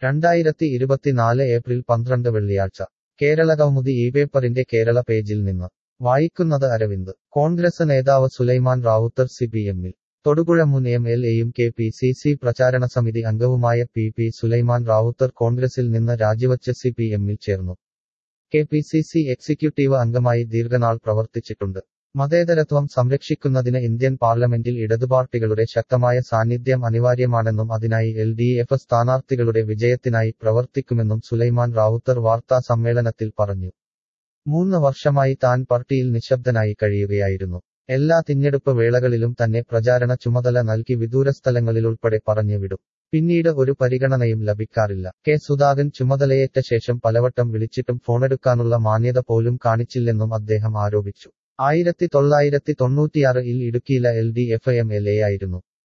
രണ്ടായിരത്തി ഇരുപത്തിനാല് ഏപ്രിൽ പന്ത്രണ്ട് വെള്ളിയാഴ്ച കേരളകൗമുദി ഈ പേപ്പറിന്റെ കേരള പേജിൽ നിന്ന് വായിക്കുന്നത് അരവിന്ദ് കോൺഗ്രസ് നേതാവ് സുലൈമാൻ റാവുത്തർ സി പി എമ്മിൽ തൊടുപുഴ മുൻ എം എൽ എയും കെ പി സി സി പ്രചാരണ സമിതി അംഗവുമായ പി പി സുലൈമാൻ റാവുത്തർ കോൺഗ്രസിൽ നിന്ന് രാജിവച്ച് സി പി എമ്മിൽ ചേർന്നു K P C C executive അംഗമായി ദീർഘനാൾ പ്രവർത്തിച്ചിട്ടുണ്ട് മതേതരത്വം സംരക്ഷിക്കുന്നതിന് ഇന്ത്യൻ പാർലമെന്റിൽ ഇടതുപാർട്ടികളുടെ ശക്തമായ സാന്നിധ്യം അനിവാര്യമാണെന്നും അതിനായി എൽ ഡി എഫ് സ്ഥാനാർത്ഥികളുടെ വിജയത്തിനായി പ്രവർത്തിക്കുമെന്നും സുലൈമാൻ റാവുത്തർ വാർത്താ സമ്മേളനത്തിൽ പറഞ്ഞു മൂന്ന് വർഷമായി താൻ പാർട്ടിയിൽ നിശബ്ദനായി കഴിയുകയായിരുന്നു എല്ലാ തിരഞ്ഞെടുപ്പ് വേളകളിലും തന്നെ പ്രചാരണ ചുമതല നൽകി വിദൂരസ്ഥലങ്ങളിലുൾപ്പെടെ പറഞ്ഞുവിടും പിന്നീട് ഒരു പരിഗണനയും ലഭിക്കാറില്ല കെ സുധാകൻ ചുമതലയേറ്റ ശേഷം പലവട്ടം വിളിച്ചിട്ടും ഫോണെടുക്കാനുള്ള മാന്യത പോലും കാണിച്ചില്ലെന്നും അദ്ദേഹം ആരോപിച്ചു ആയിരത്തി തൊള്ളായിരത്തി തൊണ്ണൂറ്റിയാറ് ഇൽ ഇടുക്കിയിലെ L D F M L A ആയിരുന്നു